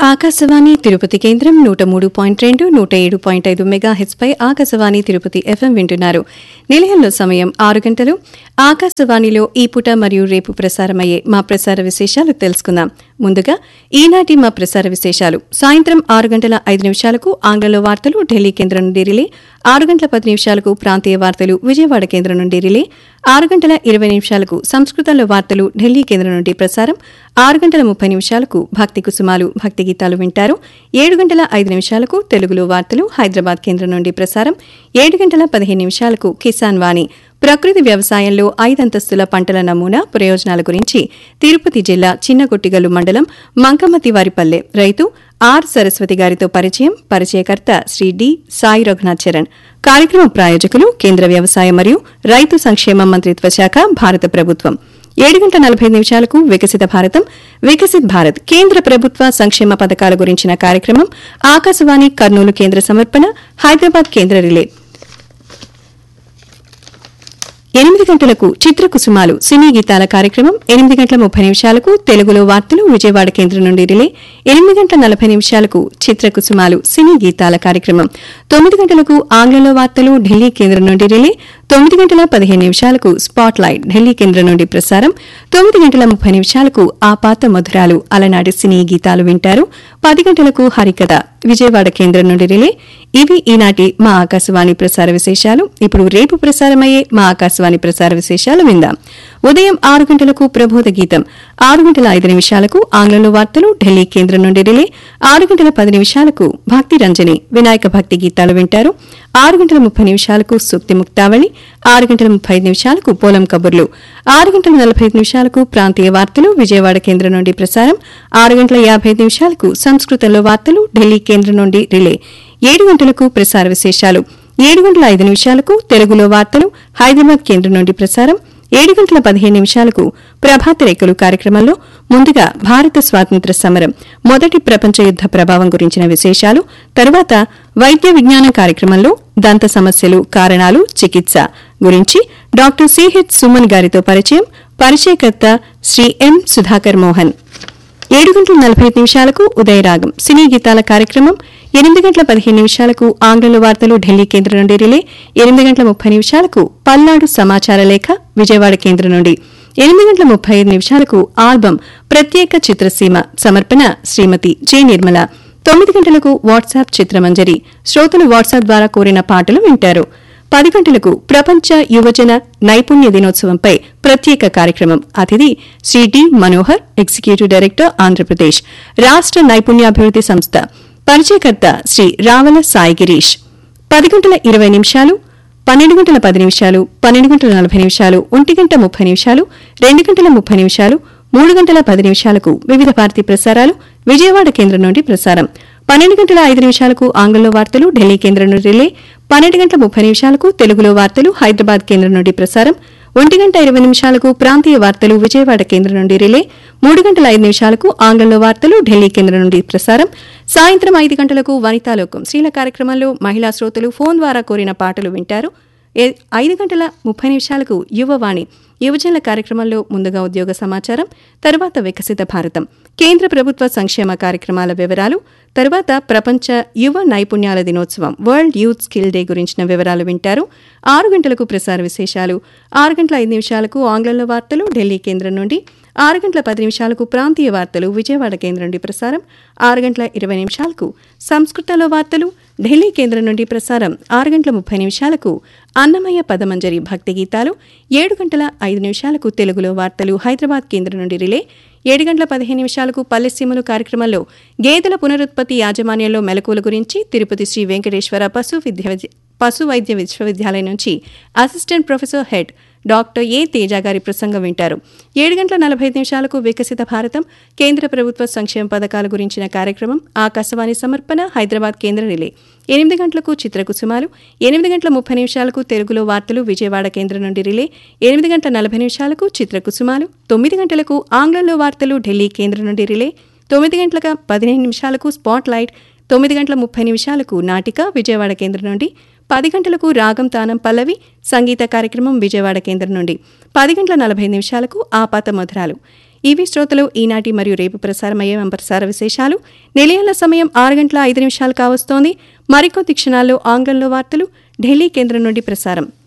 ఆకాశవాణి తిరుపతి కేంద్రం నూట మూడు పాయింట్ రెండు నూట ఏడు పాయింట్ ఐదు మెగా పై ఆకాశవాణి తిరుపతి ఎఫ్ఎం వింటున్నారు నిలయంలో సమయం ఆరు గంటలు ఆకాశవాణిలో ఈ పూట మరియు రేపు ప్రసారమయ్యే మా ప్రసార విశేషాలు తెలుసుకుందాం ముందుగా ఈనాటి మా ప్రసార విశేషాలు సాయంత్రం ఆరు గంటల ఐదు నిమిషాలకు ఆంగ్లంలో వార్తలు ఢిల్లీ కేంద్రం నుండి రిలే ఆరు గంటల పది నిమిషాలకు ప్రాంతీయ వార్తలు విజయవాడ కేంద్రం నుండి రిలే ఆరు గంటల ఇరవై నిమిషాలకు సంస్కృతంలో వార్తలు ఢిల్లీ కేంద్రం నుండి ప్రసారం ఆరు గంటల ముప్పై నిమిషాలకు భక్తి కుసుమాలు భక్తి గీతాలు వింటారు ఏడు గంటల ఐదు నిమిషాలకు తెలుగులో వార్తలు హైదరాబాద్ కేంద్రం నుండి ప్రసారం ఏడు గంటల పదిహేను నిమిషాలకు కిసాన్ వాణి ప్రకృతి వ్యవసాయంలో ఐదంతస్తుల పంటల నమూనా ప్రయోజనాల గురించి తిరుపతి జిల్లా చిన్నగొట్టిగల్లు మండలం మంకమతివారిపల్లె రైతు ఆర్ సరస్వతి గారితో పరిచయం పరిచయకర్త శ్రీ డి సాయి రఘునాథ్ చరణ్ కార్యక్రమ ప్రాయోజకులు కేంద్ర వ్యవసాయ మరియు రైతు సంక్షేమ మంత్రిత్వ శాఖ భారత ప్రభుత్వం ఏడు గంటల నలభై నిమిషాలకు వికసిత భారతం వికసిత్ భారత్ కేంద్ర ప్రభుత్వ సంక్షేమ పథకాల గురించిన కార్యక్రమం ఆకాశవాణి కర్నూలు కేంద్ర సమర్పణ హైదరాబాద్ కేంద్ర రిలే ఎనిమిది గంటలకు చిత్ర కుసుమాలు సినీ గీతాల కార్యక్రమం ఎనిమిది గంటల ముప్పై నిమిషాలకు తెలుగులో వార్తలు విజయవాడ కేంద్రం నుండి రిలే ఎనిమిది గంటల నలభై నిమిషాలకు చిత్ర కుసుమాలు సినీ గీతాల కార్యక్రమం తొమ్మిది గంటలకు ఆంగ్లంలో వార్తలు ఢిల్లీ కేంద్రం నుండి రిలే తొమ్మిది గంటల పదిహేను నిమిషాలకు స్పాట్ లైట్ ఢిల్లీ కేంద్రం నుండి ప్రసారం తొమ్మిది గంటల ముప్పై నిమిషాలకు ఆ పాత మధురాలు అలనాటి సినీ గీతాలు వింటారు పది గంటలకు హరికథ విజయవాడ కేంద్రం నుండి రిలే ఇవి ఈనాటి మా ఆకాశవాణి ప్రసార విశేషాలు ఇప్పుడు రేపు ప్రసారమయ్యే మా ఆకాశవాణి ప్రసార విశేషాలు విందాం ఉదయం ఆరు గంటలకు ప్రబోధ గీతం ఆరు గంటల ఐదు నిమిషాలకు ఆంగ్లంలో వార్తలు ఢిల్లీ కేంద్రం నుండి రిలే ఆరు గంటల పది నిమిషాలకు భక్తి రంజని వినాయక భక్తి గీతాలు వింటారు ఆరు గంటల ముప్పై నిమిషాలకు సూక్తి ముక్తావళి ఆరు గంటల ముప్పై ఐదు నిమిషాలకు పోలం కబుర్లు ఆరు గంటల నలభై ఐదు నిమిషాలకు ప్రాంతీయ వార్తలు విజయవాడ కేంద్రం నుండి ప్రసారం ఆరు గంటల యాభై ఐదు నిమిషాలకు సంస్కృతంలో వార్తలు ఢిల్లీ కేంద్రం నుండి రిలే ఏడు గంటలకు ప్రసార విశేషాలు ఏడు గంటల ఐదు నిమిషాలకు తెలుగులో వార్తలు హైదరాబాద్ కేంద్రం నుండి ప్రసారం ఏడు గంటల పదిహేను నిమిషాలకు ప్రభాత రేఖలు కార్యక్రమంలో ముందుగా భారత స్వాతంత్ర సమరం మొదటి ప్రపంచ యుద్ద ప్రభావం గురించిన విశేషాలు తరువాత వైద్య విజ్ఞాన కార్యక్రమంలో దంత సమస్యలు కారణాలు చికిత్స గురించి డాక్టర్ సిహెచ్ సుమన్ గారితో పరిచయం పరిచయకర్త శ్రీ ఎం సుధాకర్ మోహన్ ఏడు గంటల నలభై ఐదు నిమిషాలకు ఉదయరాగం సినీ గీతాల కార్యక్రమం ఎనిమిది గంటల పదిహేను నిమిషాలకు ఆంగ్లంలో వార్తలు ఢిల్లీ కేంద్రం నుండి రిలే ఎనిమిది గంటల ముప్పై నిమిషాలకు పల్నాడు సమాచార లేఖ విజయవాడ కేంద్రం నుండి ఎనిమిది గంటల ముప్పై ఐదు నిమిషాలకు ఆల్బం ప్రత్యేక చిత్రసీమ సమర్పణ శ్రీమతి జె నిర్మల తొమ్మిది గంటలకు వాట్సాప్ చిత్రమంజరి శ్రోతలు వాట్సాప్ ద్వారా కోరిన పాటలు వింటారు పది గంటలకు ప్రపంచ యువజన నైపుణ్య దినోత్సవంపై ప్రత్యేక కార్యక్రమం అతిథి Shri D Manohar executive director Andhra Pradesh రాష్ట నైపుణ్యాభివృద్ది సంస్థ పరిచయకర్త శ్రీ రావల సాయి గిరీష్ పది గంటల ఇరవై నిమిషాలు పన్నెండు గంటల పది నిమిషాలు పన్నెండు గంటల నలభై నిమిషాలు ఒంటి గంట ముప్పై నిమిషాలు రెండు గంటల ముప్పై నిమిషాలు మూడు గంటల పది నిమిషాలకు వివిధ భారతీ ప్రసారాలు విజయవాడ కేంద్రం నుండి ప్రసారం పన్నెండు గంటల ఐదు నిమిషాలకు ఆంగ్లంలో వార్తలు ఢిల్లీ కేంద్రం నుండి రిలే పన్నెండు గంటల ముప్పై నిమిషాలకు తెలుగులో వార్తలు హైదరాబాద్ కేంద్రం నుండి ప్రసారం ఒంటి గంట ఇరవై నిమిషాలకు ప్రాంతీయ వార్తలు విజయవాడ కేంద్రం నుండి రిలే మూడు గంటల ఐదు నిమిషాలకు ఆంగ్లంలో వార్తలు ఢిల్లీ కేంద్రం నుండి ప్రసారం సాయంత్రం ఐదు గంటలకు వనితాలోకం స్త్రీల కార్యక్రమంలో మహిళా శ్రోతలు ఫోన్ ద్వారా కోరిన పాటలు వింటారు ఏ- ఐదు గంటల ముప్పై నిమిషాలకు యువవాణి యువజనుల కార్యక్రమంలో ముందుగా ఉద్యోగ సమాచారం తరువాత వికసిత భారతం కేంద్ర ప్రభుత్వ సంక్షేమ కార్యక్రమాల వివరాలు తరువాత ప్రపంచ యువ నైపుణ్యాల దినోత్సవం వరల్డ్ యూత్ స్కిల్ డే గురించిన వివరాలు వింటారు ఆరు గంటలకు ప్రసార విశేషాలు ఆరు గంటల ఐదు నిమిషాలకు ఆంగ్లంలో వార్తలు ఢిల్లీ కేంద్రం నుండి ఆరు గంటల పది నిమిషాలకు ప్రాంతీయ వార్తలు విజయవాడ కేంద్రం నుండి ప్రసారం ఆరు గంటల ఇరవై నిమిషాలకు సంస్కృతంలో వార్తలు ఢిల్లీ కేంద్రం నుండి ప్రసారం ఆరు గంటల ముప్పై నిమిషాలకు అన్నమయ్య పదమంజరి భక్తి గీతాలు ఏడు గంటల ఐదు నిమిషాలకు తెలుగులో వార్తలు హైదరాబాద్ కేంద్రం నుండి రిలే ఏడు గంటల పదిహేను నిమిషాలకు పల్లెసీమలు కార్యక్రమంలో గేదెల పునరుత్పత్తి యాజమాన్యంలో మెలకువల గురించి తిరుపతి శ్రీ వెంకటేశ్వర పశు విద్య పశు వైద్య విశ్వవిద్యాలయం నుంచి assistant professor head doctor A Teja గారి ప్రసంగం వింటారు ఏడు గంటల నలభై ఐదు నిమిషాలకు వికసిత భారతం కేంద్ర ప్రభుత్వ సంక్షేమ పథకాల గురించిన కార్యక్రమం ఆకాశవాణి సమర్పణ హైదరాబాద్ కేంద్ర రిలే ఎనిమిది గంటలకు చిత్రకుసుమాలు ఎనిమిది గంటల ముప్పై నిమిషాలకు తెలుగులో వార్తలు విజయవాడ కేంద్రం నుండి రిలే ఎనిమిది గంటల నలభై నిమిషాలకు చిత్రకుసుమాలు తొమ్మిది గంటలకు ఆంగ్లంలో వార్తలు ఢిల్లీ కేంద్రం నుండి రిలే తొమ్మిది గంటల పదిహేను నిమిషాలకు స్పాట్ లైట్ తొమ్మిది గంటల ముప్పై నిమిషాలకు నాటిక విజయవాడ కేంద్రం నుండి పది గంటలకు రాగం తానం పల్లవి సంగీత కార్యక్రమం విజయవాడ కేంద్రం నుండి పది గంటల నలభై నిమిషాలకు ఆపాత మధురాలు ఇవి శ్రోతలు ఈనాటి మరియు రేపు ప్రసారమయ్యే ప్రసార విశేషాలు నిలయాల సమయం ఆరు గంటల ఐదు నిమిషాలు కావస్తోంది మరికొద్ది క్షణాల్లో ఆంగ్లంలో వార్తలు ఢిల్లీ కేంద్రం నుండి ప్రసారం